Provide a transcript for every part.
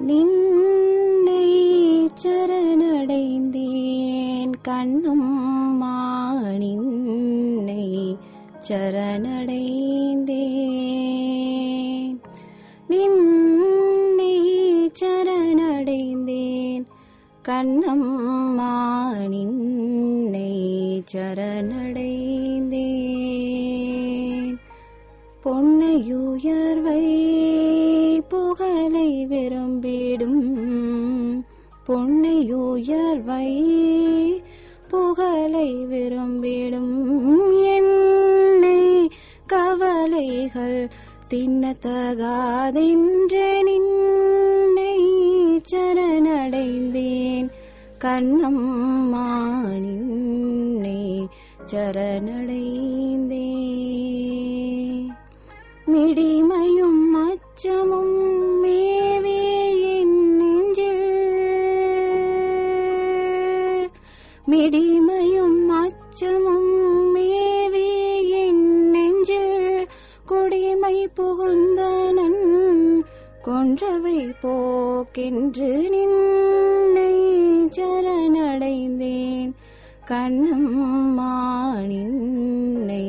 நின்னை சரணடைந்தேன் கண்ணம்மா நின்னை சரணடைந்தேன் நின்னை சரணடைந்தேன் கண்ணம்மா நின்னை சரணடைந்தேன் பொன்னையுயர்வை புகழை விரும்பிடும் பொன்னையுயர்வை புகழை விரும்பிடும் என்னை கவலைகள் தின்னத்தகாதென்று நின்னை சரணடைந்தேன் கண்ணம்மா நின்னை சரணடைந்தேன் மிடிமையும் அச்சமும் மேவே என் நெஞ்சில் மிடிமையும் அச்சமும் மேவே என் நெஞ்சில் குடிமை புகுந்தனன் கொன்றவை போக்கென்று நின்னை சரணடைந்தேன் கண்ணம்மா நின்னை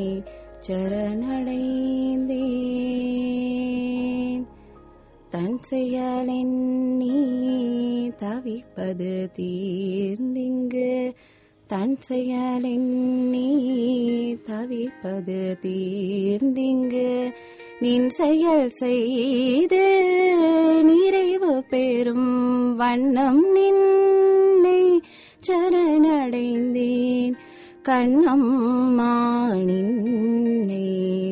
சரணடைந்தேன் தன் செயலின் நீ தவிப்பது தீர்ந்திங்கு தன் செயலின் நீ தவிப்பது தீர்ந்திங்கு நின் செயல் செய்து நிறைவு பெறும் வண்ணம் நின்னை சரணடைந்தேன் கண்ணம்மா நின்னை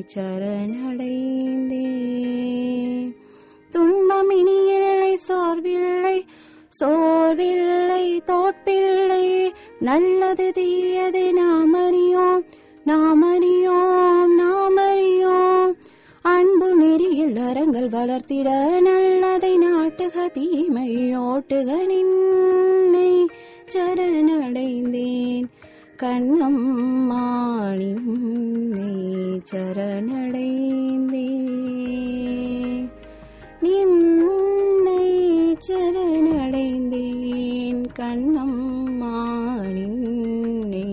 சரணடைந்தேன் துன்பமினி இல்லை சோர்வில்லை சோர்வில்லை தோற்பில்லை நல்லது தீயது நாம் அறியோம் நாம் அறியோம் நாம் அறியோம் அன்பு நெறியில் அறங்கள் வளர்த்திட நல்லதை நாட்டுக தீமை ஓட்டுக நின்னை சரணடைந்தேன் கண்ணம்மா நின்னை சரணடைந்தேன் நின்னை சரணடைந்தேன் கண்ணம்மா நின்னை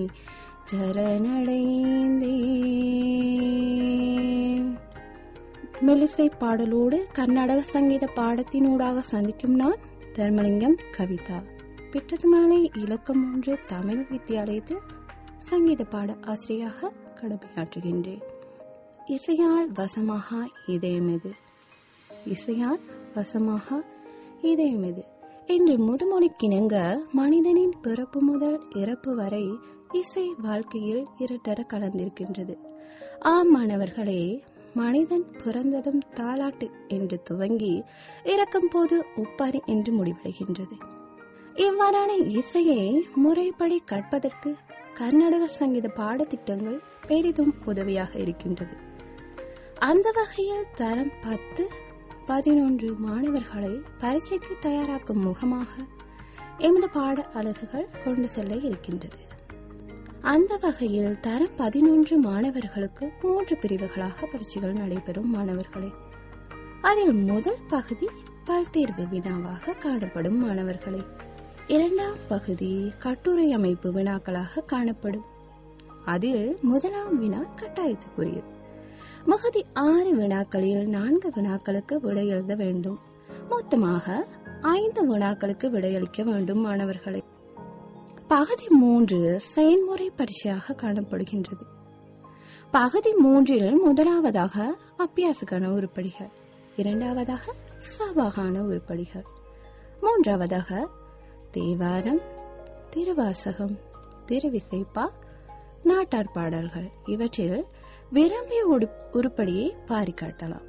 சரணடைந்தேன் மெலிசை பாடலோடு கர்நாடக சங்கீத பாடத்தினூடாக சந்திக்கும் நான் தர்மலிங்கம் கவிதா பிற்றதுமாலை இலக்கம் ஒன்று தமிழ் வித்தியாலயத்தில் சங்கீத பாட ஆசிரியாக கடமையாற்றுகின்றேன் இசையால் வசமாக இதயமெது இசையால் வசமாக இதயமெது என்று முதுமொழிக்கிணங்க மனிதனின் பிறப்பு முதல் இறப்பு வரை இசை வாழ்க்கையில் இரட்டர கலந்திருக்கின்றது ஆம் மாணவர்களே மனிதன் பிறந்ததும் தாலாட்டு என்று துவங்கி இறக்கும் போது ஒப்பாரி என்று முடிவடைகின்றது இவ்வாறான இசையை முறைப்படி கற்பதற்கு கர்நாடக சங்கீத பாடத்திட்டங்கள் பெரிதும் உதவியாக இருக்கின்றது அந்த வகையில் தரம் பத்து பதினொன்று மாணவர்களை பரீட்சைக்கு தயாராக்கும் முகமாக எமது பாட அலகுகள் கொண்டு செல்ல இருக்கின்றது அந்த வகையில் தரம் பதினொன்று மாணவர்களுக்கு மூன்று பிரிவுகளாக பரீட்சைகள் நடைபெறும் மாணவர்களே அதில் முதல் பகுதி பல்தேர்வு வினாவாக காணப்படும் மாணவர்களே இரண்டாம் பகுதி கட்டுரை அமைப்பு வினாக்களாக காணப்படும் அதில் முதலாம் வினா கட்டாயத்துக்குரியது மகதி ஆறு வினாக்களில் நான்கு வினாக்களுக்கு விடை எழுத வேண்டும் மொத்தமாக ஐந்து வினாக்களுக்கு விடையளிக்க வேண்டும் மாணவர்களே பகுதி மூன்று செயல்முறை பரீட்சையாக காணப்படுகின்றது பகுதி மூன்றில் முதலாவதாக அபியாசக்கான உருப்படிகள் இரண்டாவதாக சபாகான உருப்படிகள் மூன்றாவதாக தேவாரம் திருவாசகம் திருவிசைப்பா நாட்டார் பாடல்கள் இவற்றில் விரும்பிய உடு- உருப்படியை பாரி காட்டலாம்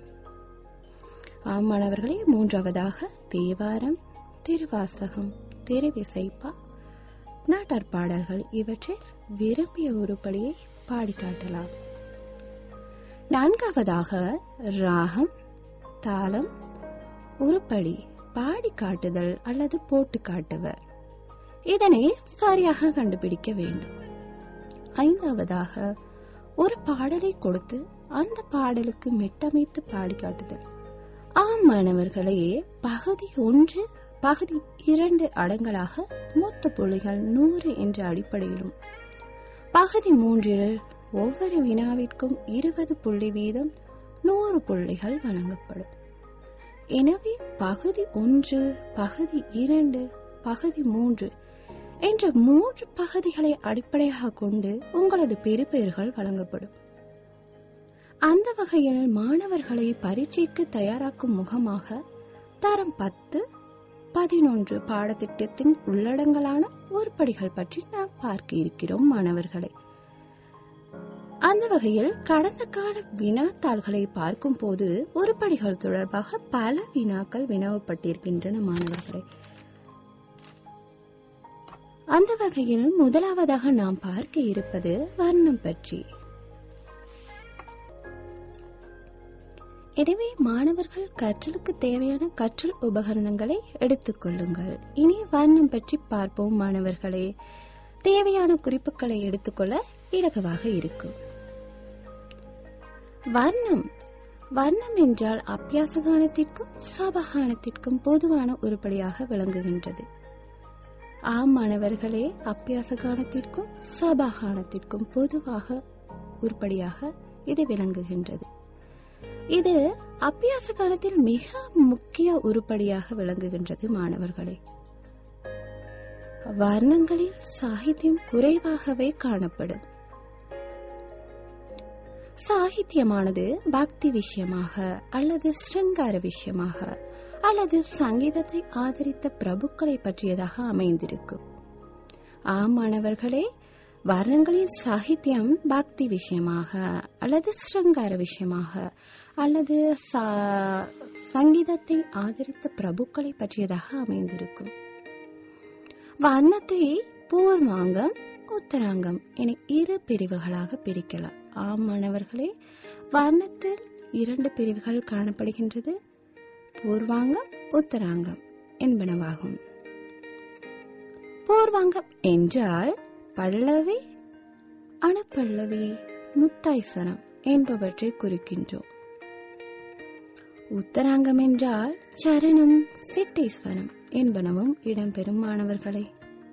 ஆம் மாணவர்களே மூன்றாவதாக தேவாரம் திருவாசகம் திருவிசைப்பா நாட்டார் பாடல்கள் இவற்றில் விரும்பிய உருப்படியை பாடி காட்டலாம் நான்காவதாக ராகம் தாளம் உருப்படி பாடி காட்டுதல் அல்லது போட்டு காட்டுவர் இதனை சரியாக கண்டுபிடிக்க வேண்டும் ஐந்தாவதாக ஒரு பாடலை கொடுத்து அந்த பாடலுக்கு மெட்டமைத்து பாடி காட்டுதல் ஆம் மாணவர்களே பகுதி ஒன்று பகுதி இரண்டு அடங்கலாக மொத்த புள்ளிகள் நூறு என்ற அடிப்படையிலும் பகுதி மூன்றில் ஒவ்வொரு வினாவிற்கும் இருபது புள்ளி வீதம் நூறு புள்ளிகள் வழங்கப்படும் எனவே பகுதி ஒன்று பகுதி இரண்டு பகுதி மூன்று என்ற மூன்று பகுதிகளை அடிப்படையாக கொண்டு உங்களது பெறுபேறுகள் வழங்கப்படும் அந்த வகையில் மாணவர்களை பரீட்சைக்கு தயாராக்கும் முகமாக தரம் பத்து பதினொன்று பாடத்திட்டத்தின் உள்ளடங்கலான உருப்படிகள் பற்றி நாம் பார்க்க இருக்கிறோம் மாணவர்களை அந்த வகையில் கடந்த கால வினாத்தாள்களை பார்க்கும் போது உருப்படிகள் தொடர்பாக பல வினாக்கள் வினவப்பட்டிருக்கின்றன மாணவர்களே அந்த வகையில் முதலாவதாக நாம் பார்க்க இருப்பது வர்ணம் பற்றி எனவே மாணவர்கள் கற்றலுக்கு தேவையான கற்றல் உபகரணங்களை எடுத்துக்கொள்ளுங்கள் இனி வர்ணம் பற்றி பார்ப்போம் மாணவர்களே தேவையான குறிப்புகளை எடுத்துக்கொள்ள இலகுவாக இருக்கும் வர்ணம் வர்ணம் என்றால் அபியாச கானத்திற்கும் சபகானத்திற்கும் பொதுவான உருப்படியாக விளங்குகின்றது ஆம் மாணவர்களே அபியாச கானத்திற்கும் சபகானத்திற்கும் பொதுவாக உருப்படியாக இது விளங்குகின்றது இது அபியாச காலத்தில் மிக முக்கிய உருப்படியாக விளங்குகின்றது மாணவர்களே வர்ணங்களில் சாகித்யம் குறைவாகவே காணப்படும் சாகித்யமானது பக்தி விஷயமாக அல்லது ஸ்ருங்கார விஷயமாக அல்லது சங்கீதத்தை ஆதரித்த பிரபுக்களை பற்றியதாக அமைந்திருக்கும் ஆம் மாணவர்களே வர்ணங்களில் சாகித்யம் பக்தி விஷயமாக அல்லது ஸ்ருங்கார விஷயமாக அல்லது சங்கீதத்தை ஆதரித்த பிரபுக்களை பற்றியதாக அமைந்திருக்கும் வர்ணத்தை பூர்வாங்கம் உத்தராங்கம் என இரு பிரிவுகளாக பிரிக்கலாம் ஆம் மாணவர்களே வர்ணத்தில் இரண்டு பிரிவுகள் காணப்படுகின்றது பூர்வாங்கம் உத்தராங்கம் என்பனவாகும் பூர்வாங்கம் என்றால் பல்லவி அணுப்பல்லவி முத்தாய்சனம் என்பவற்றை குறிக்கின்றோம் உத்தராங்கம் என்றால் சரணம் சிட்டீஸ்வரம் என்பனவும் இடம்பெறும் மாணவர்களே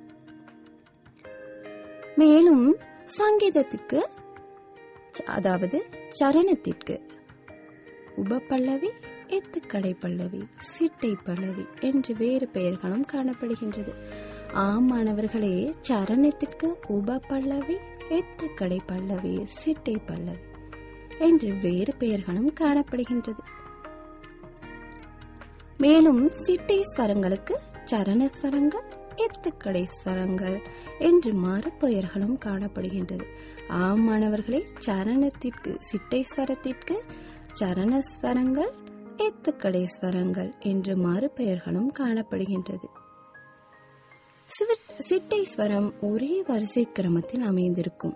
மேலும் சங்கீதத்துக்கு அதாவது சரணத்திற்கு உபப்பல்லவி எத்துக்கடை பல்லவி சிட்டை பல்லவி என்று வேறு பெயர்களும் காணப்படுகின்றது ஆம் மாணவர்களே சரணத்திற்கு உப பல்லவி எத்துக்கடை பல்லவி சிட்டை பல்லவி என்று வேறு பெயர்களும் காணப்படுகின்றது மேலும் சிட்டை ஸ்வரங்களுக்கு சரண ஸ்வரங்கள் எத்துக்கடை ஸ்வரங்கள் என்று மறுபெயர்களும் காணப்படுகின்றது ஆம் மாணவர்களே சரணத்திற்கு சிட்டை ஸ்வரத்திற்கு சரண ஸ்வரங்கள் எத்துக்கடை ஸ்வரங்கள் என்று மறுபெயர்களும் காணப்படுகின்றது சிட்டை ஸ்வரம் ஒரே வரிசை கிரமத்தில் அமைந்திருக்கும்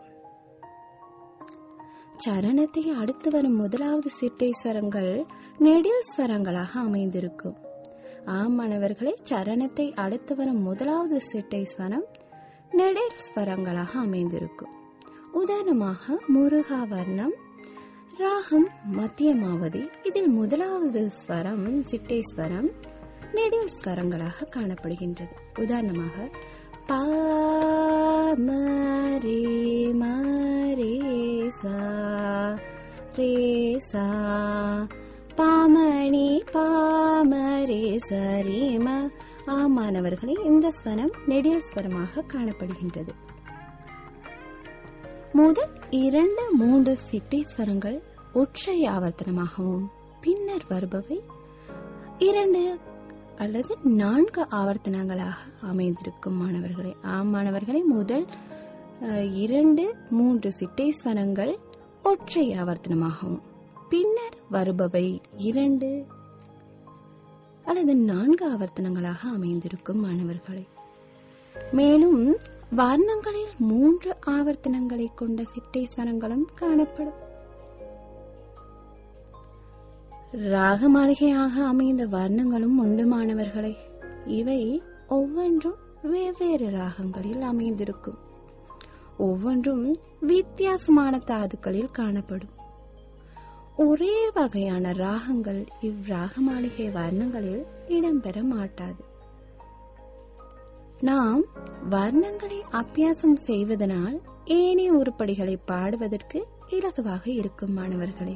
சரணத்தை அடுத்து வரும் முதலாவது சிட்டை ஸ்வரங்கள் நெடில் ஸ்வரங்களாக அமைந்திருக்கும் ஆம் மாணவர்களே சரணத்தை அடுத்து வரும் முதலாவது சிட்டை ஸ்வரம் நெடில் ஸ்வரங்களாக அமைந்திருக்கும் உதாரணமாக முருகா வர்ணம் ராகம் மத்தியமாவதி இதில் முதலாவது ஸ்வரம் சிட்டை ஸ்வரம் நெடில் ஸ்வரங்களாக காணப்படுகின்றது உதாரணமாக பா மரே மரே சா ரே சா பாமணி பாமரே சரிம ஆமானவர்களே இந்த ஸ்வரம் நெடில் ஸ்வரமாக காணப்படுகின்றது முதல் இரண்டு மூன்று சிட்டை ஸ்வரங்கள் ஒற்றை ஆவர்த்தனமாகவும் பின்னர் வருபவை இரண்டு அல்லது நான்கு ஆவர்த்தனங்களாக அமைந்திருக்கும் மாணவர்களே ஆம் மாணவர்களே முதல் இரண்டு மூன்று சிட்டை ஸ்வரங்கள் ஒற்றை ஆவர்த்தனமாகவும் பின்னர் வருபவை இரண்டு அல்லது நான்கு ஆவர்த்தனங்களாக அமைந்திருக்கும் மாணவர்களே மேலும் வர்ணங்களில் மூன்று ஆவர்த்தனங்களை கொண்ட சிட்டை ஸ்வரங்களும் காணப்படும் ராக மாளிகையாக அமைந்த வர்ணங்களும் உண்டு மாணவர்களே இவை ஒவ்வொன்றும் வெவ்வேறு ராகங்களில் அமைந்திருக்கும் ஒவ்வொன்றும் வித்தியாசமான தாதுக்களில் காணப்படும் ஒரே வகையான ராகங்கள் இவ்ராக மாளிகை வர்ணங்களில் இடம்பெற மாட்டாது நாம் வர்ணங்களை அபியாசம் செய்வதனால் ஏனைய உருப்படிகளை பாடுவதற்கு இலகுவாக இருக்கும் மாணவர்களே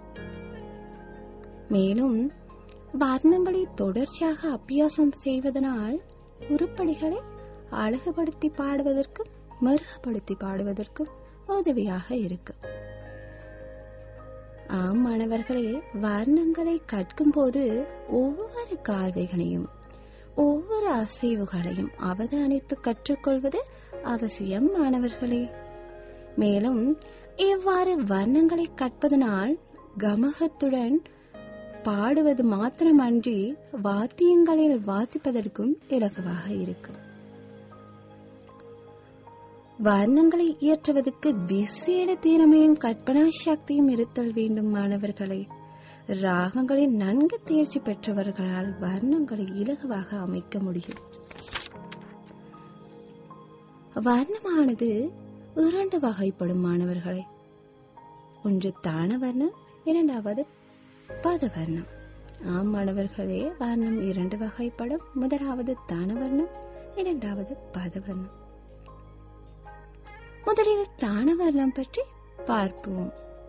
மேலும் வர்ணங்களை தொடர்ச்சியாக அபியாசம் செய்வதனால் உருப்படிகளை அழகுபடுத்தி பாடுவதற்கும் மருகப்படுத்தி பாடுவதற்கும் உதவியாக இருக்கும் ஆம் மாணவர்களே வர்ணங்களை கற்கும் போது ஒவ்வொரு கார்வைகளையும் ஒவ்வொரு அசைவுகளையும் அவதானித்து கற்றுக்கொள்வது அவசியம் மாணவர்களே மேலும் இவ்வாறு வர்ணங்களை கற்பதனால் கமகத்துடன் பாடுவது மாத்திரமன்றி வாத்தியங்களில் வாசிப்பதற்கும் இலகுவாக இருக்கும் வர்ணங்களை இயற்றுவதற்கு விசேட திறமையும் கற்பனா சக்தியும் இருத்தல் வேண்டும் மாணவர்களே ராகங்களில் நன்கு தேர்ச்சி பெற்றவர்களால் வர்ணங்களை இலகுவாக அமைக்க முடியும் வர்ணமானது இரண்டு வகைப்படும் மாணவர்களே ஒன்று தான வர்ணம் இரண்டாவது பதவர்ணம் ஆம் மாணவர்களே வர்ணம் இரண்டு வகைப்படும் முதலாவது தான வர்ணம் இரண்டாவது பதவர்ணம் முதலில் தான வர்ணம் பற்றி பார்ப்போம்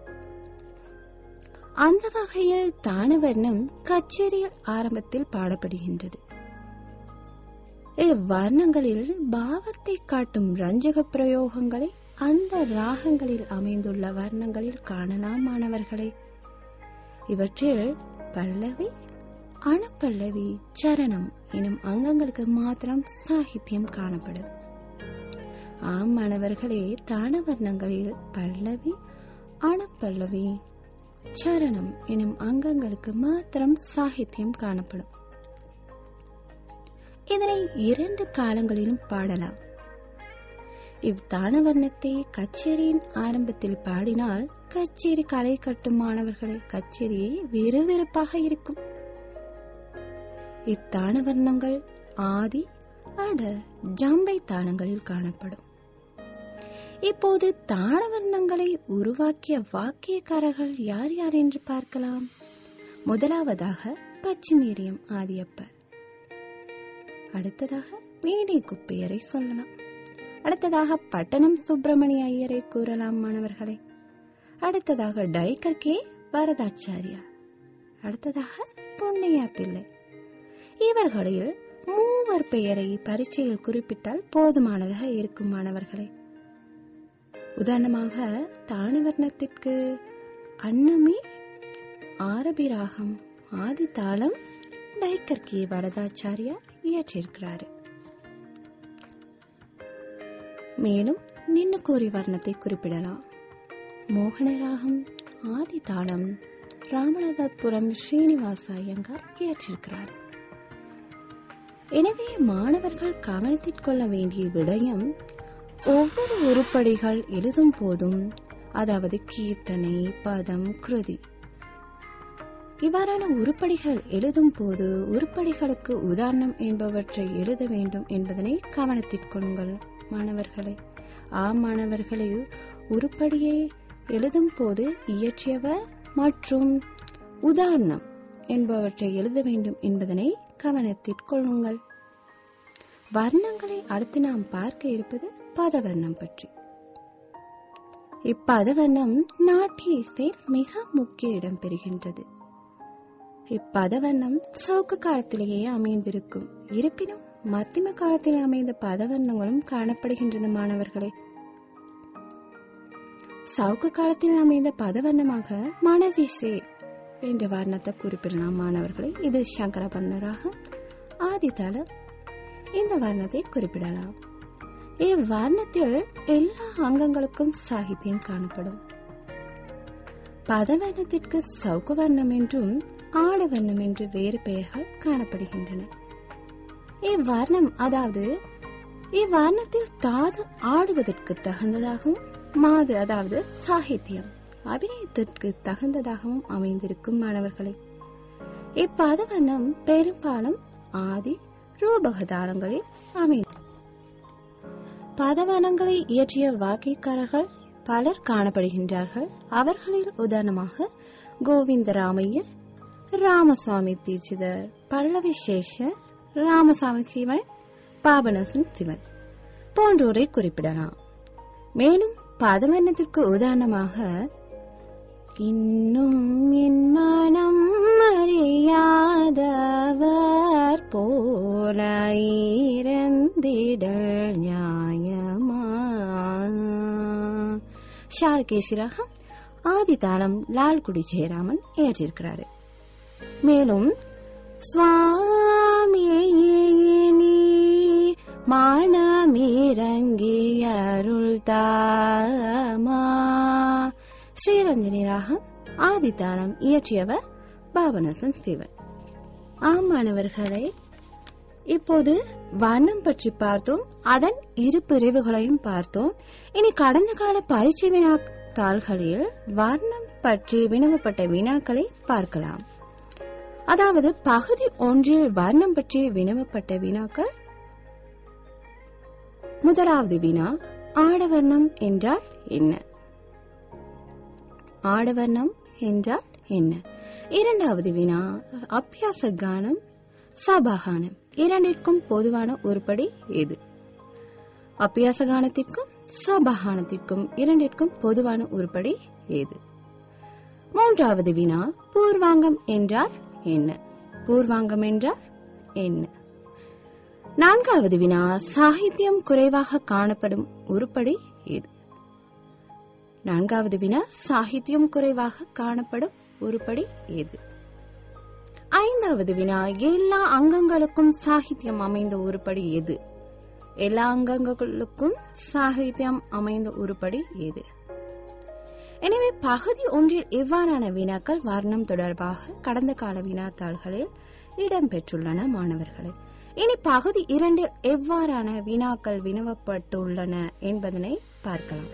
அந்த வகையில் தான வர்ணம் கச்சேரியில் ஆரம்பத்தில் பாடப்படுகின்றது இவ்வர்ணங்களில் பாவத்தை காட்டும் ரஞ்சக பிரயோகங்களை அந்த ராகங்களில் அமைந்துள்ள வர்ணங்களில் காணலாம் மாணவர்களே இவற்றில் பல்லவி அணுப்பல்லவி சரணம் எனும் அங்கங்களுக்கு மாத்திரம் சாகித்யம் காணப்படும் ஆம் மாணவர்களே தான வர்ணங்களில் பல்லவி அணுப்பல்லவி சரணம் எனும் அங்கங்களுக்கு மாத்திரம் சாகித்யம் காணப்படும் இதனை இரண்டு காலங்களிலும் பாடலாம் இவ்தான வர்ணத்தை கச்சேரியின் ஆரம்பத்தில் பாடினால் கச்சேரி கலை கட்டும் மாணவர்களே கச்சேரியை விறுவிறுப்பாக இருக்கும் இத்தான வர்ணங்கள் ஆதி அட ஜம்பை தானங்களில் காணப்படும் இப்போது தான வர்ணங்களை உருவாக்கிய வாக்கியக்காரர்கள் யார் யார் என்று பார்க்கலாம் முதலாவதாக பச்சிமேரியம் ஆதியப்பர் அடுத்ததாக வீணை குப்பையரை சொல்லலாம் அடுத்ததாக பட்டணம் சுப்பிரமணிய ஐயரை கூறலாம் மாணவர்களே அடுத்ததாக டைக்கர் கே வரதாச்சாரியா அடுத்ததாக பொன்னையா பிள்ளை இவர்களில் மூவர் பெயரை பரீட்சையில் குறிப்பிட்டால் போதுமானதாக இருக்கும் மாணவர்களே உதாரணமாக தானவர்ணத்திற்கு அன்னமே ஆரபி ராகம் ஆதி தாளம் டைக்கர் கே வரதாச்சாரியா இயற்றியிருக்கிறாரு மேலும் நின்னுக்கூறி வர்ணத்தை குறிப்பிடலாம் மோகனராகம் ஆதி தாளம் ராமநாதபுரம் ஸ்ரீனிவாச ஐயங்கார் இயற்றிருக்கிறார் எனவே மாணவர்கள் கவனத்தில் கொள்ள வேண்டிய விடயம் ஒவ்வொரு உருப்படிகள் எழுதும் போதும் அதாவது கீர்த்தனை பதம் கிருதி இவ்வாறான உருப்படிகள் எழுதும் போது உருப்படிகளுக்கு உதாரணம் என்பவற்றை எழுத வேண்டும் என்பதனை கவனத்தில் கொள்ளுங்கள் மாணவர்களே ஆம் மாணவர்களே உருப்படியை எழுதும் போது இயற்றியவர் மற்றும் உதாரணம் என்பவற்றை எழுத வேண்டும் என்பதனை கவனத்தில் கொள்ளுங்கள் வர்ணங்களை அடுத்து நாம் பார்க்க இருப்பது பதவர்ணம் பற்றி இப்பதவர்ணம் நாட்டிய இசையில் மிக முக்கிய இடம் பெறுகின்றது இப்பதவர்ணம் சவுக்கு காலத்திலேயே அமைந்திருக்கும் இருப்பினும் மத்திம காலத்தில் அமைந்த பதவர்ணங்களும் காணப்படுகின்றன மாணவர்களே சவுக்கு காலத்தில் அமைந்த பதவர்ணமாக மணவிசே என்ற வர்ணத்தை குறிப்பிடலாம் மாணவர்களே இது சங்கர வர்ணராகம் ஆதித்தால இந்த வர்ணத்தை குறிப்பிடலாம் இவ்வர்ணத்தில் எல்லா அங்கங்களுக்கும் சாகித்யம் காணப்படும் பதவர்ணத்திற்கு சவுக்கு வர்ணம் என்றும் ஆடவர்ணம் என்று வேறு பெயர்கள் காணப்படுகின்றன இவ்வர்ணம் அதாவது இவ்வர்ணத்தில் தாது ஆடுவதற்கு தகுந்ததாகவும் மாது அதாவது சாகித்யம் அபிநயத்திற்கு தகுந்ததாகவும் அமைந்திருக்கும் மாணவர்களே இப்பதவர்ணம் பெரும்பாலும் ஆதி ரூபகதாரங்களில் அமை பதவனங்களை இயற்றிய வாக்கியக்காரர்கள் பலர் காணப்படுகின்றார்கள் அவர்களில் உதாரணமாக கோவிந்தராமைய ராமசாமி தீட்சிதர் பல்லவி சேஷர் ராமசாமி சிவன் பாபநாசன் சிவன் போன்றோரை குறிப்பிடலாம் மேலும் பதவர்ணத்திற்கு உதாரணமாக இன்னும் என் மனம் அறியாதவர் போல இறந்திடல் நியாயமா ஷார்கேஷிராக ஆதிதாளம் லால்குடி ஜெயராமன் ஏற்றிருக்கிறாரு மேலும் சுவாமியே நீ மானமிறங்கி அருள் தாமா ஸ்ரீரஞ்சனி ராகம் ஆதித்தாளம் இயற்றியவர் பாபநாசன் சிவன் ஆமானவர்களே இப்போது வர்ணம் பற்றி பார்த்தோம் அதன் இரு பிரிவுகளையும் பார்த்தோம் இனி கடந்த கால பரீட்சை வினாத்தாள்களில் வர்ணம் பற்றி வினவப்பட்ட வினாக்களை பார்க்கலாம் அதாவது பகுதி ஒன்றில் வர்ணம் பற்றி வினவப்பட்ட வினாக்கள் முதலாவது வினா ஆடவர்ணம் என்றால் என்ன ஆடவர்ணம் என்றால் என்ன இரண்டாவது வினா அபியாச கானம் சபாகானம் இரண்டிற்கும் பொதுவான உருப்படி எது அபியாச கானத்திற்கும் சபாகானத்திற்கும் இரண்டிற்கும் பொதுவான உருப்படி எது மூன்றாவது வினா பூர்வாங்கம் என்றால் என்ன பூர்வாங்கம் என்றால் என்ன நான்காவது வினா சாகித்யம் குறைவாக காணப்படும் உருப்படி எது நான்காவது வினா சாகித்யம் குறைவாக காணப்படும் உருப்படி எது ஐந்தாவது வினா எல்லா அங்கங்களுக்கும் சாகித்யம் அமைந்த உருப்படி எது எல்லா அங்கங்களுக்கும் சாகித்யம் அமைந்த உருப்படி எது எனவே பகுதி ஒன்றில் எவ்வாறான வினாக்கள் வர்ணம் தொடர்பாக கடந்த கால வினாத்தாள்களில் இடம்பெற்றுள்ளன மாணவர்களே இனி பகுதி இரண்டில் எவ்வாறான வினாக்கள் வினவப்பட்டுள்ளன என்பதனை பார்க்கலாம்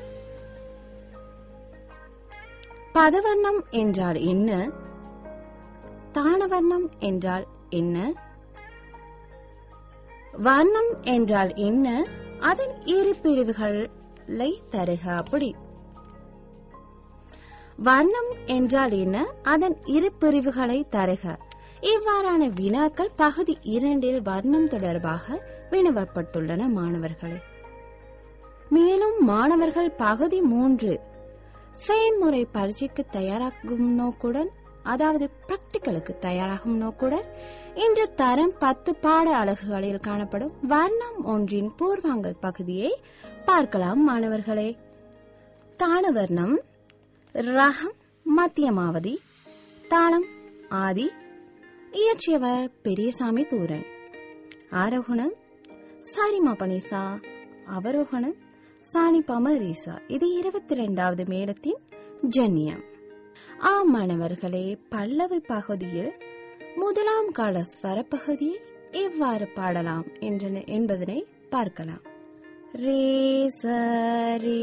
பதவர்ணம் என்றால் என்ன தானவர்ணம் என்றால் என்ன வர்ணம் என்றால் என்ன அதன் இரு பிரிவுகளை தருக அப்படி வர்ணம் என்றால் என்ன அதன் இரு பிரிவுகளை தருக இவ்வாறான வினாக்கள் பகுதி இரண்டில் வர்ணம் தொடர்பாக வினவப்பட்டுள்ளன மாணவர்களே மேலும் மாணவர்கள் பகுதி மூன்று செயல்முறை பரீட்சைக்கு தயாராகும் நோக்குடன் அதாவது பிராக்டிக்கலுக்கு தயாராகும் நோக்குடன் இன்று தரம் பத்து பாட அலகுகளில் காணப்படும் வர்ணம் ஒன்றின் பூர்வாங்கல் பகுதியை பார்க்கலாம் மாணவர்களே தானவர்ணம் ரகம் மத்தியமாவதி தாளம் ஆதி இயற்றியவர் பெரியசாமி தூரன் ஆரோகணம் சாரிமா பனிசா அவரோகணம் சாணி பமரீசா இது இருபத்தி இரண்டாவது மேளத்தின் ஜன்னியம் ஆம் மாணவர்களே பல்லவி பகுதியில் முதலாம் கால ஸ்வரப்பகுதியை எவ்வாறு பாடலாம் என்று என்பதனை பார்க்கலாம் ரே சரி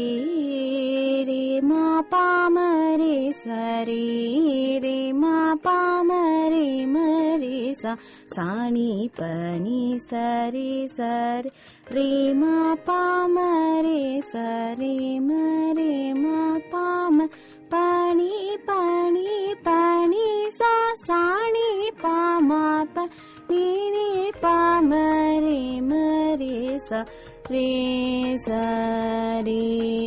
ரே மா பாம ரே சரி ரே மா பாம ரே மரே சா சாணி பனி சரி சரி ரே மா பாம ரே சரி மரே மா பாம பனி பனி பனி சா சாணி பாமா ப நீ நீ பாம ரே மரே சா ரே சரி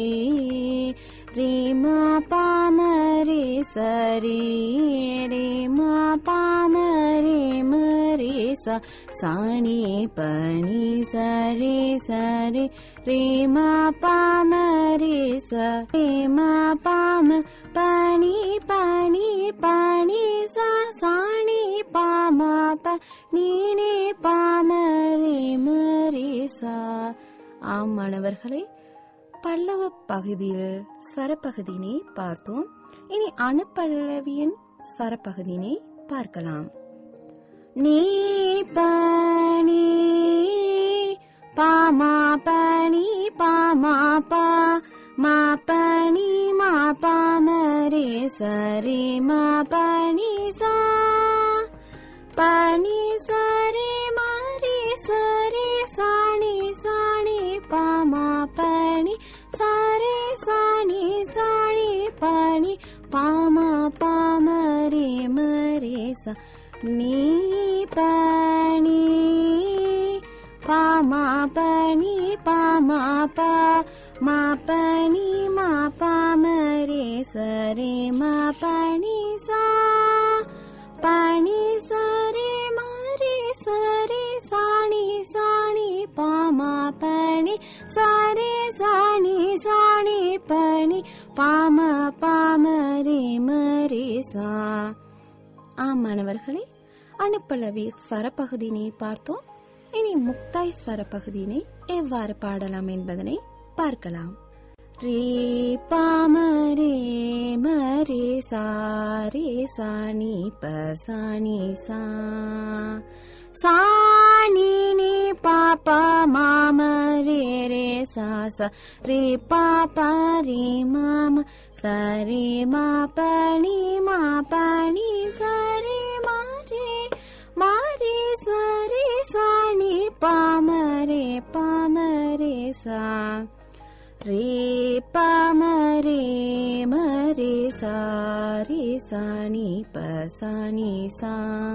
ரே மா பாம ரே சரி ரே மா பாம ரே மரே சா சாணி பனி சரி சரி ரே மா பாம ரே ச ரே மா பாம பனி பனி பனி சா சாணி பாம ப நீனே பாம ரே மரே சா ஆம் மாணவர்களே பல்லவ பகுதியில் ஸ்வரப்பகுதியினை பார்த்தோம் இனி அணுப்பல்லவியின் ஸ்வரப்பகுதியினை பார்க்கலாம் நீ பனி பாமா பனி பாமா பா மா பனி மா பாமரே சரி மா பனி சா பனி சரி மரி சரி சாணி சாணி பாமா பனி சரி சாணி சாணி பனி பாமா பா சா நீ பனி பாமா பனி பாமா பா மா பனி மா பாமரே சரே மா பனி சா பனி சரே மரே சரே சாணி சாணி பாமா பனி சரே சாணி சாணி பனி பாம பாமரே மரே சா ஆம் மாணவர்களே அணுப்பளவி ஸ்வரப்பகுதியினை பார்த்தோம் இனி முக்தாய் ஸ்வரப்பகுதியினை எவ்வாறு பாடலாம் என்பதனை பார்க்கலாம் ரே பாமரே மரே சா ரே சாணி ப சாணி சா சாணி நீ பாப்பா மாம ரே ரே சா சா ரே பாப்பா ரே மாம சரி மா பணி மா பணி சரி மாரே மாரே சரி சாணி பாமரே பாமரே சா ரே பாமரே மரே சாரி சாணி ப சாணி சா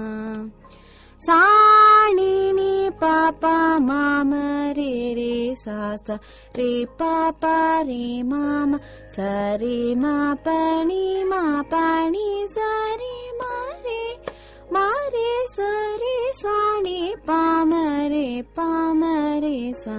சாணி நீ பாப்பா மாம ரே ரே சா சா ரே பாப்பா ரே மாம சரி மா பணி மா பணி சரி மாரே மாரே சரி சாணி பாமரே பாமரே சா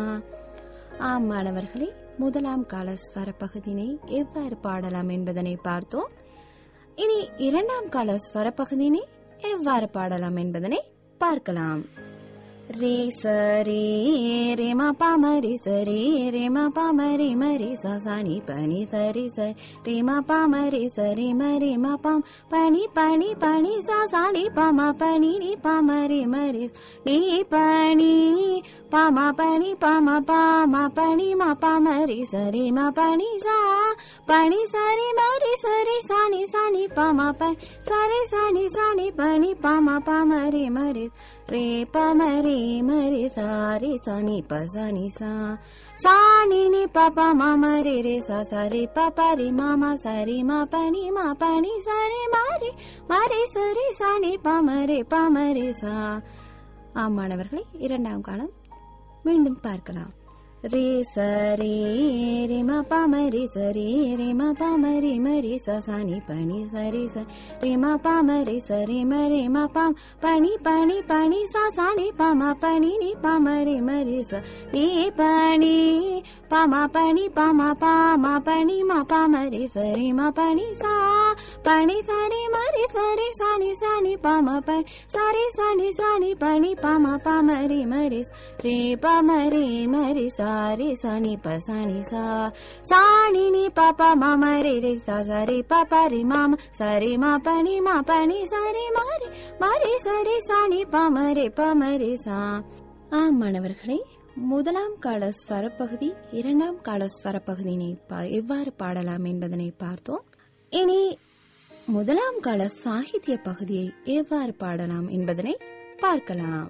ஆம் மாணவர்களே முதலாம் கால ஸ்வர பகுதியினை எவ்வாறு பாடலாம் என்பதனை பார்த்தோம் இனி இரண்டாம் கால ஸ்வர பகுதியினை எவ்வாறு பாடலாம் என்பதனை பார்க்கலாம் ரே சரி ரே மா பாமரி சரி ரே மா பாமரி மரி சா சாணி பனி சரி சரி ரே மா பாமரி சரி மரி மா பாம் பனி பனி பனி சா சாணி பாமா பனி நீ பாமரி மரி நீ பனி பாமா பனி பாமா பாமா பனி மா பாமரி சரி மா பனி சா பனி சரி மரி சரி சாணி சாணி பாமா பனி சரி சாணி சாணி பனி பாமா பாமரி மரி ரே பாமரி மரி சாரி சாணி ப சாணி சா சாணி நீ பாப்பா மாமா ரே ரே சா சரி பாப்பா ரே மாமா சரி மா பனி மா பனி சரி மாரி மாரி சரி சாணி பாமரே பாமரே சா ஆம் மாணவர்களே இரண்டாம் காலம் மீண்டும் பார்க்கலாம் ரே சரி ரே மா பாமரி சரி ரே மா பாமரி மரி ச சாணி பனி சரி ச ரே மா பாமரி சரி மரே மா பாம் பனி பனி பனி சா சாணி பாமா பனி நீ பாமரி மரி ச நீ பனி பாமா பனி பாமா பாமா பனி மா பாமரி சரி மா பனி சா பனி சரி மரி சரி சாணி சாணி பாமா பனி சரி சாணி சாணி பனி பாமா பாமரி மரி ரே பாமரி மரி சாரி சாணி ப சாணி சா சாணி நீ பாப்பா மாமா ரே ரே சா சரி பாப்பா ரே மாமா சரி மா பனி மா பனி சரி மாரி மாரி சரி சாணி பாமரே பாமரே சா ஆம் மாணவர்களே முதலாம் கால ஸ்வரப்பகுதி இரண்டாம் கால ஸ்வரப்பகுதியினை பா- எவ்வாறு பாடலாம் என்பதனை பார்த்தோம் இனி முதலாம் கால சாகித்ய பகுதியை எவ்வாறு பாடலாம் என்பதனை பார்க்கலாம்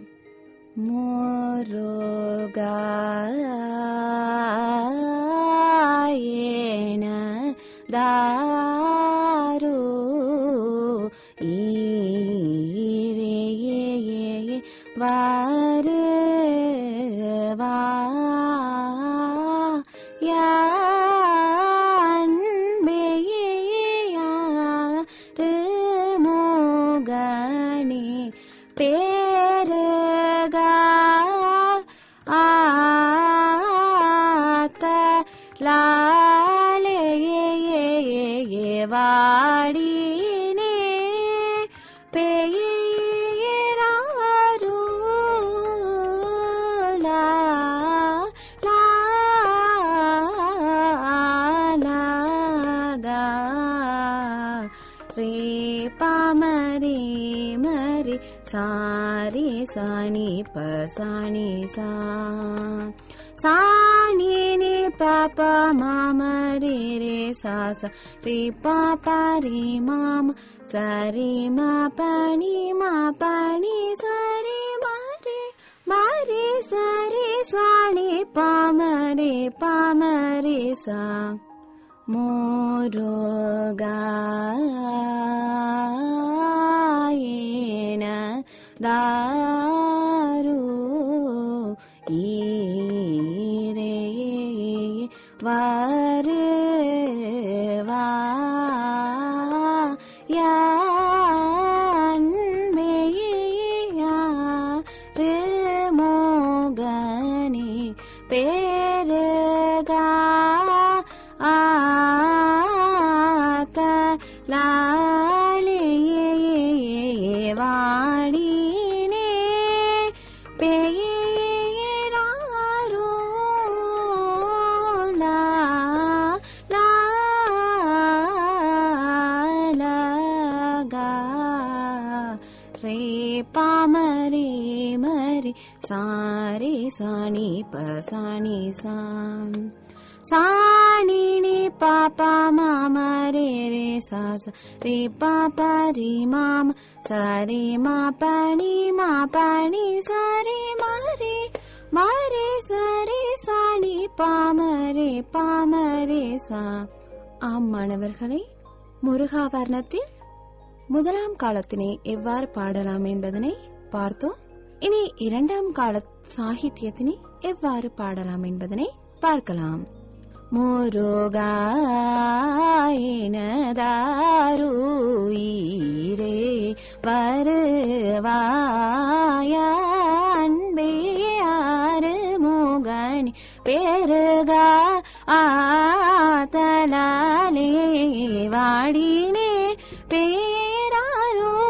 மோரோகாயேன தாரு ஈரே வாரு வா யான்பேயாரு மோகனே பேருகா ஆத்த லாலே வாடினே பேயராரு லா லா லாகா ரே பாமரே மரி சாரி சாணி ப சாணி சா சாணி நீ பாப்பா மாம ரே ரே சா சா ரே பாப்பா ரே மாம சரி மா பனி மா பனி சரி மாரே மாரே சரி சாணி பாமரே பாமரே சா மோரோகாயே தாரு ஈரே வாரு வா யாரு மோகனே பேருகா ஆத்த லாலே வாடினே பேராரோ லா லா லகா ரே பாமரே மரி சாரே சாணி பசாணி சாம் சாணி நீ பாப்பா மாமா ரே ரே சா சா ரே பாப்பா ரே மாமா சரி மா பணி மா பணி சரி மரே மரே சரி சாணி பாமரே பாமரே சா ஆம் மாணவர்களே முருகா வர்ணத்தில் முதலாம் காலத்தினை எவ்வாறு பாடலாம் என்பதனை பார்த்தோம் இனி இரண்டாம் கால சாகித்யத்தினை எவ்வாறு பாடலாம் என்பதனை பார்க்கலாம் முருகாயினதாரூரே வருவாயன்பேயாறு மூகனி பெருகா ஆதலாலே வாடினே பேராரோ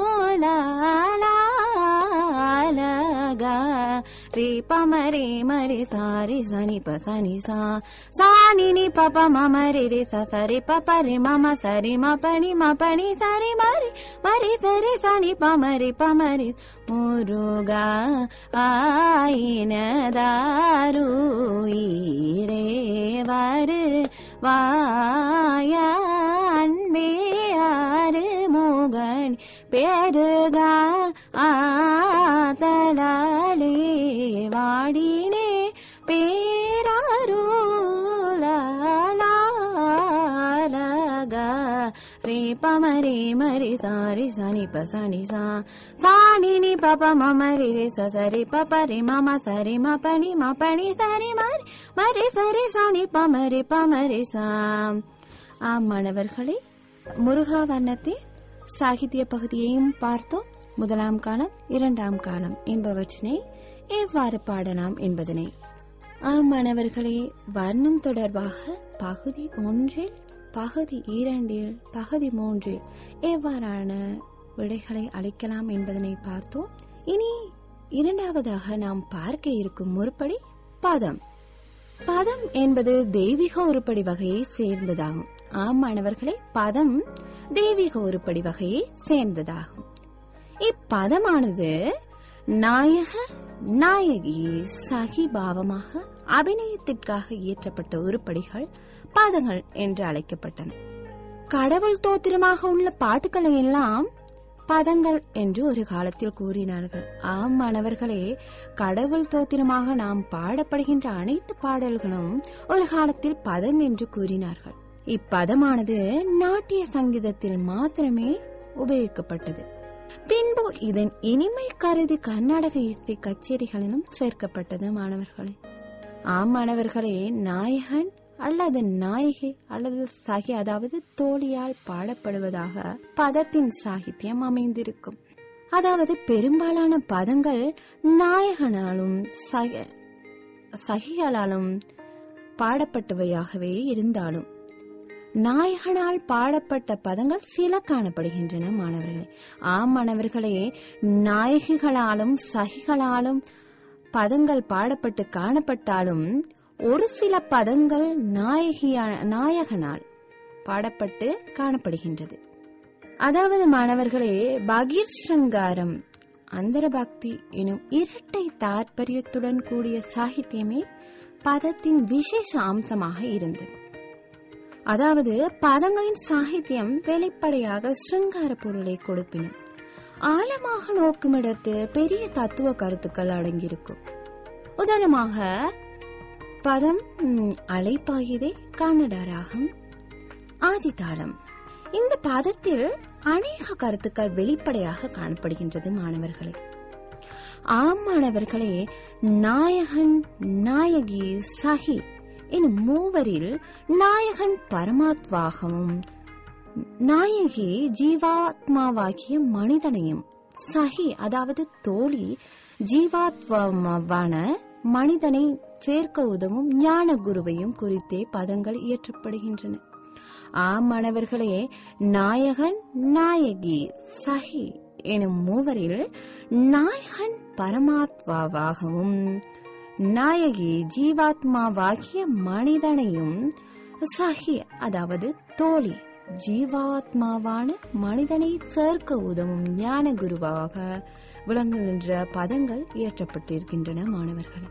லாலகா ரே பமரே மரே சாரி சனி பசனி சா சாணி நி பப மம ரே ரே ச சரி பப ரே மம சரி ம பணி ம பணி சரி மரி மரி சரி சனி பமரி பமரி முருகா ஆயின தாரு ஈரே வரு வாய அன்பே ஆறு மூகன் பெருகா ஆதலாலே வாடினே பேராரூலகா ரே பமரே மரி சாரி சனி பசனி சா சாணி நி பப மம ரே ரே ச சரி பப ரே மம சரி ம பணி ம பணி சரி மரி மரி சரி சனி பமரி பமரி சா ஆம் மாணவர்களே முருகா வர்ணத்தில் சாகித்ய பகுதியையும் பார்த்தோம் முதலாம் காலம் இரண்டாம் காலம் என்பவற்றினை எவ்வாறு பாடலாம் என்பதனை ஆம் மாணவர்களே வர்ணம் தொடர்பாக பகுதி ஒன்றில் பகுதி இரண்டில் பகுதி மூன்றில் எவ்வாறான விடைகளை அளிக்கலாம் என்பதனை பார்த்தோம் இனி இரண்டாவதாக நாம் பார்க்க இருக்கும் முற்படி பதம் பதம் என்பது தெய்வீக உருப்படி வகையை சேர்ந்ததாகும் ஆம் மாணவர்களே பதம் தெய்வீக உருப்படி வகையை சேர்ந்ததாகும் இப்பதமானது நாயக நாயகி சகிபாவமாக அபிநயத்திற்காக இயற்றப்பட்ட உருப்படிகள் பதங்கள் என்று அழைக்கப்பட்டன கடவுள் தோத்திரமாக உள்ள பாட்டுக்களை எல்லாம் பதங்கள் என்று ஒரு காலத்தில் கூறினார்கள் ஆம் மாணவர்களே கடவுள் தோத்திரமாக நாம் பாடப்படுகின்ற அனைத்து பாடல்களும் ஒரு காலத்தில் பதம் என்று கூறினார்கள் இப்பதமானது நாட்டிய சங்கீதத்தில் மாத்திரமே உபயோகிக்கப்பட்டது பின்பு இதன் இனிமை கருதி கர்நாடக இசை கச்சேரிகளிலும் சேர்க்கப்பட்டது மாணவர்களே ஆம் மாணவர்களே நாயகன் அல்லது நாயகி அல்லது சகி அதாவது தோழியால் பாடப்படுவதாக பதத்தின் சாகித்யம் அமைந்திருக்கும் அதாவது பெரும்பாலான பதங்கள் நாயகனாலும் சக- சகிகளாலும் பாடப்பட்டவையாகவே இருந்தாலும் நாயகனால் பாடப்பட்ட பதங்கள் சில காணப்படுகின்றன மாணவர்களே ஆம் மாணவர்களே நாயகிகளாலும் சகிகளாலும் பதங்கள் பாடப்பட்டு காணப்பட்டாலும் ஒரு சில பதங்கள் நாயகியா நாயகனால் பாடப்பட்டு காணப்படுகின்றது அதாவது மாணவர்களே பகீர் ஸ்ருங்காரம் அந்தரபக்தி எனும் இரட்டை தாற்பயத்துடன் கூடிய சாகித்யமே பதத்தின் விசேஷ அம்சமாக இருந்தது அதாவது பதங்களின் சாகித்யம் வெளிப்படையாக சிருங்கார பொருளை கொடுப்பினும் ஆழமாக நோக்குமிடத்து பெரிய தத்துவ கருத்துக்கள் அடங்கியிருக்கும் உதாரணமாக பதம் ம், அலைப்பாயுதே கன்னட ராகம் ஆதிதாளம் இந்த பதத்தில் அநேக கருத்துக்கள் வெளிப்படையாக காணப்படுகின்றது மாணவர்களே ஆம் மாணவர்களே நாயகன் நாயகி சஹி எனும் மூவரில் நாயகன் பரமாத்மாகவும் நாயகி ஜீவாத்மாவாகிய மனிதனையும் சஹி அதாவது தோழி ஜீவாத்மாவான மனிதனை சேர்க்க உதவும் ஞான குருவையும் குறித்தே பதங்கள் இயற்றப்படுகின்றன ஆம் மாணவர்களே நாயகன் நாயகி சஹி எனும் மூவரில் நாயகன் பரமாத்மாவாகவும் நாயகி ஜீவாத்மாவாகிய மனிதனையும் சஹி அதாவது தோழி ஜீவாத்மாவான மனிதனை சேர்க்க உதவும் ஞான குருவாக விளங்குகின்ற பதங்கள் இயற்றப்பட்டிருக்கின்றன மாணவர்களே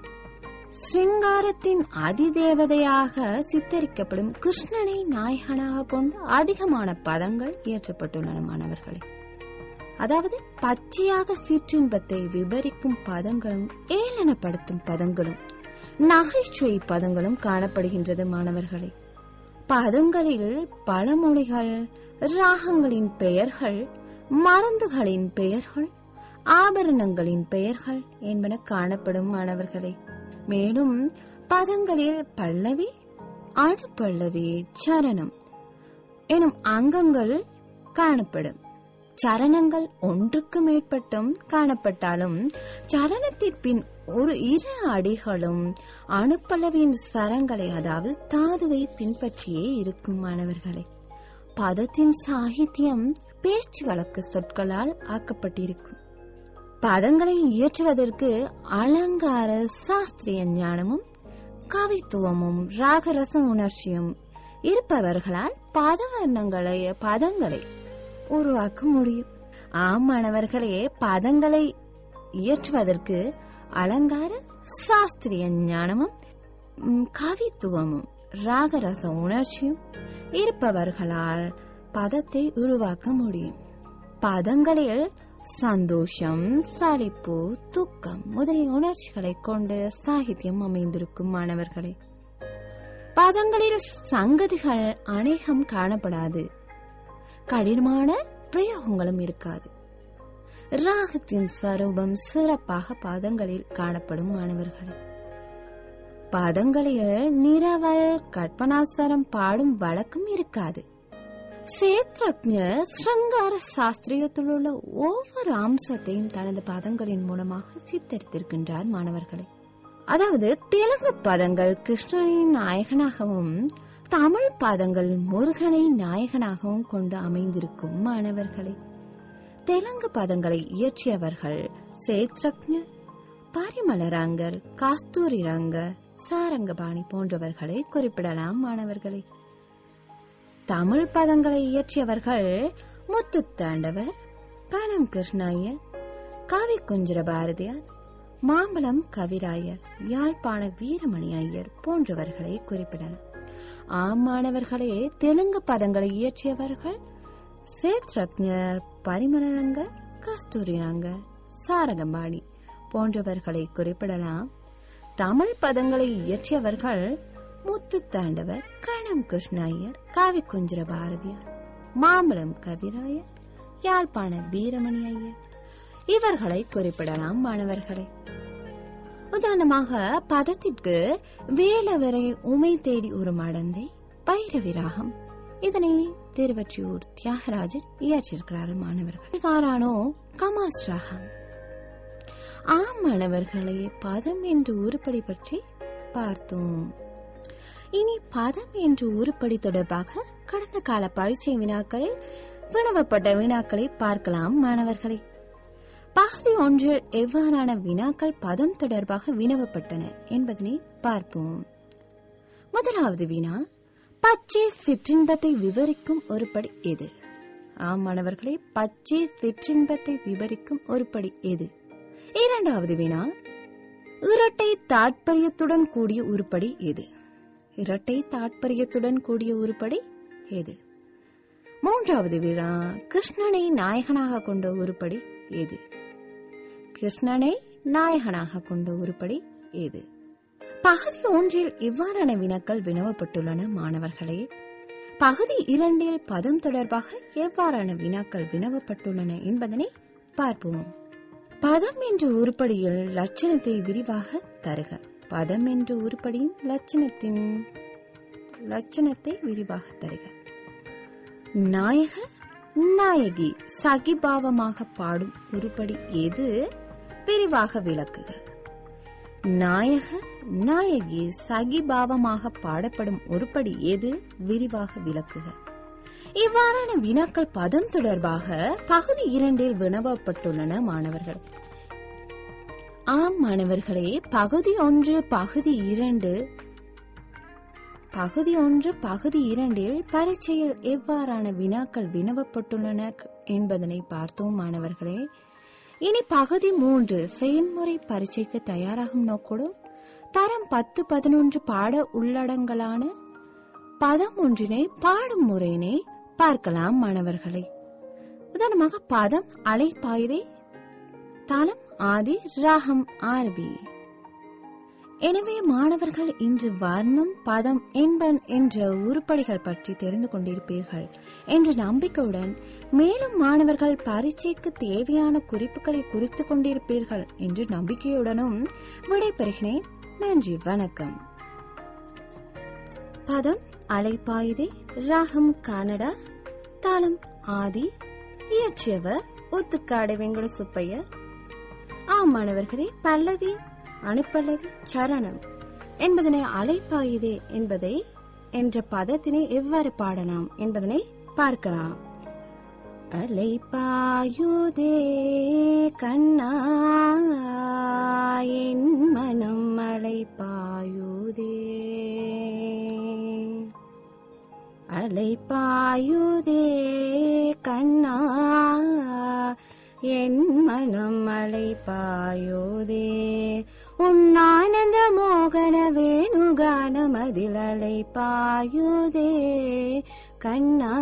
சிருங்காரத்தின் அதிதேவதையாக சித்தரிக்கப்படும் கிருஷ்ணனை நாயகனாக கொண்டு அதிகமான பதங்கள் இயற்றப்பட்டுள்ளன மாணவர்களே அதாவது பச்சையாக சிற்றின்பத்தை விவரிக்கும் பதங்களும் ஏளனப்படுத்தும் பதங்களும் நகைச்சுவை பதங்களும் காணப்படுகின்றது மாணவர்களே பதங்களில் பழமொழிகள் ராகங்களின் பெயர்கள் மருந்துகளின் பெயர்கள் ஆபரணங்களின் பெயர்கள் என்பன காணப்படும் மாணவர்களே மேலும் பதங்களில் பல்லவி அணுப்பல்லவி சரணம் எனும் அங்கங்கள் காணப்படும் சரணங்கள் ஒன்றுக்கு மேற்பட்டும் காணப்பட்டாலும் சரணத்தின் பின் ஒரு இரு அடிகளும் அணுப்பளவின் சரங்களை அதாவது தாதுவை பின்பற்றியே இருக்கும் மாணவர்களே பதத்தின் சாகித்யம் பேச்சு வழக்கு சொற்களால் ஆக்கப்பட்டிருக்கும் பதங்களை இயற்றுவதற்கு அலங்கார சாஸ்திரிய ஞானமும் கவித்துவமும் ராகரச உணர்ச்சியும் இருப்பவர்களால் பதவர்ணங்களை பதங்களை உருவாக்க முடியும் ஆம் மாணவர்களே பதங்களை இயற்றுவதற்கு அலங்கார சாஸ்திரிய ஞானமும் ம், கவித்துவமும் ராகரச உணர்ச்சியும் இருப்பவர்களால் பதத்தை உருவாக்க முடியும் பதங்களில் சந்தோஷம் சலிப்பு துக்கம் முதலிய உணர்ச்சிகளை கொண்டு சாகித்யம் அமைந்திருக்கும் மாணவர்களே பதங்களில் சங்கதிகள் அநேகம் காணப்படாது கடினமான பிரயோகங்களும் இருக்காது ராகத்தின் ஸ்வரூபம் சிறப்பாக பதங்களில் காணப்படும் மாணவர்களே பதங்களில் நிரவல் கற்பனாஸ்வரம் பாடும் வழக்கம் இருக்காது சேத்ரஜர் ஸ்ருங்கார சாஸ்திரியத்தில் உள்ள ஒவ்வொரு அம்சத்தையும் தனது பதங்களின் மூலமாக சித்தரித்திருக்கின்றார் மாணவர்களே அதாவது தெலுங்கு பதங்கள் கிருஷ்ணனின் நாயகனாகவும் தமிழ் பதங்கள் முருகனை நாயகனாகவும் கொண்டு அமைந்திருக்கும் மாணவர்களே தெலுங்கு பதங்களை இயற்றியவர்கள் சேத்ரக்ஞர் பரிமளராங்கர் கஸ்தூரி ரங்கர் சாரங்கபாணி போன்றவர்களை குறிப்பிடலாம் மாணவர்களே தமிழ் பதங்களை இயற்றியவர்கள் முத்துத்தாண்டவர் கணம் கிருஷ்ணய்யர் கவி குஞ்சர பாரதியார் மாம்பலம் கவிராயர் யாழ்ப்பாண வீரமணி ஐயர் போன்றவர்களை குறிப்பிடலாம் ஆம் மாணவர்களே தெலுங்கு பதங்களை இயற்றியவர்கள் சேத்ரக்ஞர் பரிமளரங்கர் கஸ்தூரிரங்கர் சாரகம்பாணி போன்றவர்களை குறிப்பிடலாம் தமிழ் பதங்களை இயற்றியவர்கள் முத்துத்தாண்டவர் கணம் கிருஷ்ணய்யர் காவி குஞ்சர பாரதியார் மாம்பழம் கவிராயர் யாழ்ப்பாண வீரமணி ஐயர் இவர்களை குறிப்பிடலாம் மாணவர்களே உதாரணமாக பதத்திற்கு வேலவரை உமை தேடி ஒரு மடந்தை பைரவி ராகம் இதனை திருவற்றியூர் தியாகராஜர் இயற்றிருக்கிறார் மாணவர்கள் இவ்வாறானோ கமாஸ் ராகம் ஆம் மாணவர்களே பதம் என்று உருப்படி பற்றி பார்த்தோம் இனி பதம் என்று உருப்படி தொடர்பாக கடந்த கால பரீட்சை வினாக்களில் வினவப்பட்ட வினாக்களை பார்க்கலாம் மாணவர்களே பகுதி ஒன்றில் எவ்வாறான வினாக்கள் பதம் தொடர்பாக வினவப்பட்டன என்பதனை பார்ப்போம் முதலாவது வினா பச்சை சிற்றின்பத்தை விவரிக்கும் ஒருபடி எது ஆம் மாணவர்களே பச்சை சிற்றின்பத்தை விவரிக்கும் ஒருபடி எது இரண்டாவது வினா இரட்டை தாற்பயத்துடன் கூடிய உருப்படி எது இரட்டை தாற்பயத்துடன் கூடிய உருப்படி எது மூன்றாவது வினா கிருஷ்ணனை நாயகனாக கொண்ட உருப்படி எது கிருஷ்ணனை நாயகனாக கொண்ட உருப்படி எது பகுதி ஒன்றில் இவ்வாறான வினாக்கள் வினவப்பட்டுள்ளன மாணவர்களே பகுதி இரண்டில் பதம் தொடர்பாக எவ்வாறான வினாக்கள் வினவப்பட்டுள்ளன என்பதனை பார்ப்போம் பதம் என்ற உருப்படியில் லட்சணத்தை விரிவாக தருக பதம் என்ற உருப்படியின் லட்சணத்தின் லட்சணத்தை விரிவாக தருக நாயக நாயகி சகிபாவமாக பாடும் உருப்படி எது விரிவாக விளக்குக நாயக நாயகி சகிபாவமாக பாடப்படும் உருப்படி எது விரிவாக விளக்குக இவ்வாறான வினாக்கள் பதம் தொடர்பாக பகுதி இரண்டில் வினவப்பட்டுள்ளன மாணவர்கள் ஆம் மாணவர்களே பகுதி ஒன்று பகுதி இரண்டு பகுதி ஒன்று பகுதி இரண்டில் பரீட்சையில் எவ்வாறான வினாக்கள் வினவப்பட்டுள்ளன என்பதனை பார்த்தோம் மாணவர்களே இனி பகுதி மூன்று செயல்முறை பரீட்சைக்கு தயாராகும் நோக்கோடும் தரம் பத்து பதினொன்று பாட உள்ளடங்கலான பதம் ஒன்றினை பாடும் முறையினை பார்க்கலாம் மாணவர்களே உதாரணமாக பதம் அலைப்பாய்தே தளம் ஆதி ராகம் ஆர்வி எனவே மாணவர்கள் இன்று வர்ணம் பதம் என்பன் என்ற உருப்படிகள் பற்றி தெரிந்து கொண்டிருப்பீர்கள் என்ற நம்பிக்கையுடன் மேலும் மாணவர்கள் பரீட்சைக்கு தேவையான குறிப்புகளை குறித்துக் கொண்டிருப்பீர்கள் என்ற நம்பிக்கையுடனும் விடைபெறுகிறேன் நன்றி வணக்கம் பதம் அலைப்பாயுதே ராகம் கனடா தாளம் ஆதி இயற்றியவர் ஊத்துக்காடு வெங்கட சுப்பையர் ஆம் மாணவர்களே பல்லவி அணுப்பல்லவி சரணம் என்பதனை அலைப்பாயுதே என்பதை என்ற பதத்தினை எவ்வாறு பாடலாம் என்பதனை பார்க்கலாம் அலைப்பாயுதே கண்ணா என் மனம் அலைப்பாயுதே அலைப்பாயுதே கண்ணா என் மனம் அலைப்பாயோதே உன்னானந்த மோகன வேணுகானம் அதில் அலைப்பாயுதே கண்ணா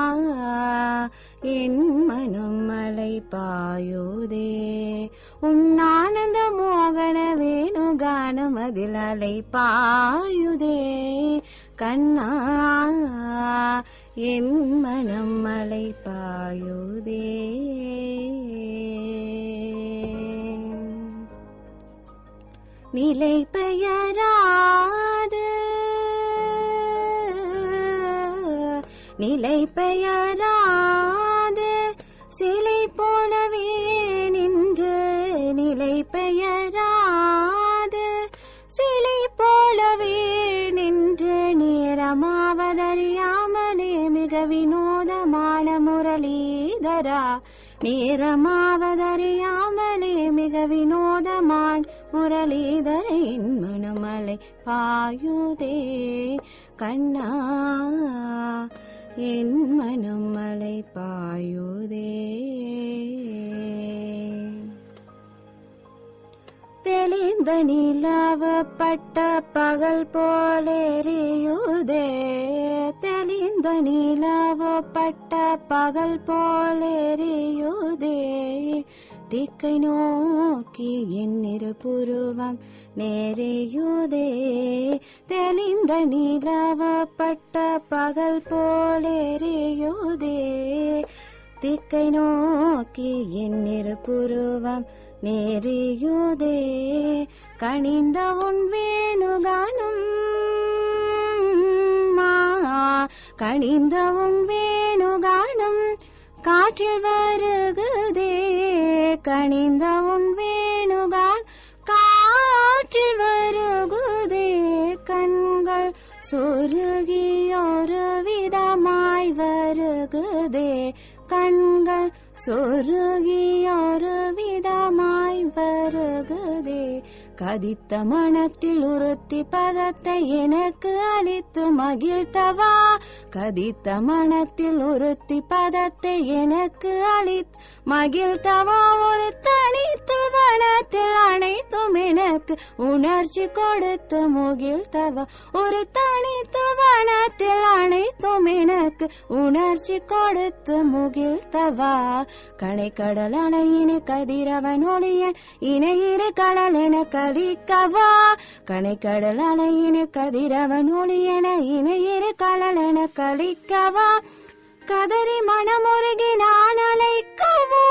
என் மனம் அலைப்பாயோதே உன்னானந்த மோகன வேணுகானம் அதில் அலைப்பாயுதே கண்ணா என் மனம் அலைப்பாயுதே நிலை பெயராது நிலை பெயராது சிலை போலவே நின்று நிலை பெயராது சிலை போலவே நின்று நேரமாவதறியாமலே மிக வினோதமான முரளிதரா நேரமாவதறியாமலே மிக வினோதமான் முரளிதரின் மணமலை பாயுதே கண்ணா என் மணமலை பாயுதே தெளிந்த நிலவப்பட்ட பகல் போலெறியுதே தெளிந்த நிலவப்பட்ட பகல் போலெறியுதே திக்கை நோக்கி என் புருவம் நேரையுதே தெளிந்த நிலவப்பட்ட பகல் போலெறியுதே திக்கை நோக்கி என் புருவம் நேரியுதே கணிந்த உன் வேணுகானம் கணிந்த உன் வேணுகானம் காற்றில் வருகுதே கணிந்த உன் வேணுகான் காற்றில் வருகுதே கண்கள் சொருகியொரு விதமாய் வருகுதே கண்கள் சொருகியொரு விதமாய் வருகுதே கதித்த மனத்தில் உறுத்தி பதத்தை எனக்கு அளித்து மகிழ்த்தவா கதித்த மனத்தில் உறுத்தி பதத்தை எனக்கு அளித்து மகிழ்த்தவா ஒரு தனித்து வனத்தில் அணை அனைத்தும் எனக்கு உணர்ச்சி கொடுத்து முகிழ்த்தவா ஒரு தனித்துவனத்தில் அனைத்தும் எனக்கு உணர்ச்சி கொடுத்து முகிழ்த்தவா கடைக்கடல் அணையின கதிரவன் ஒளியன் இணையிரு கடல் என கலிக்கவா கடைக்கடல் அணையின கதிரவன் ஒளியன இணையிரு கடல் என கலிக்கவா கதறி மனமுருகி நான் அழைக்கவோ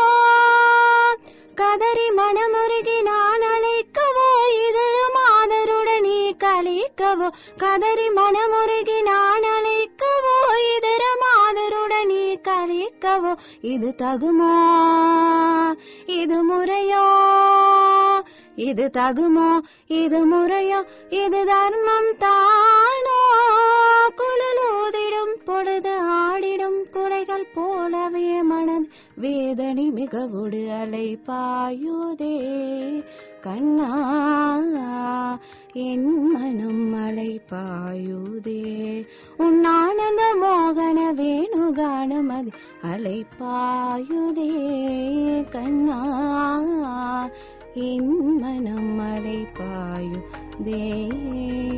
கதறி மனமுருகி நான் அழைக்கவோ இதரு மாதருடன் நீ கழிக்கவோ கதறி மனமுருகி நான் அழைக்கவோ இதர மாதருடன் நீ கழிக்கவோ இது தகுமோ இது முறையோ இது தகுமோ இது முறையோ இது தர்மம் தானோ குழலூதிடும் பொழுது ஆடிடும் குடைகள் போலவே மனது வேதனை மிகவுடு அலை பாயுதே கண்ணா என் மனம் மலை பாயுதே உன் ஆனந்த மோகன வேணுகானம் அது அலை பாயுதே கண்ணா என் மனம் மலை பாயுதே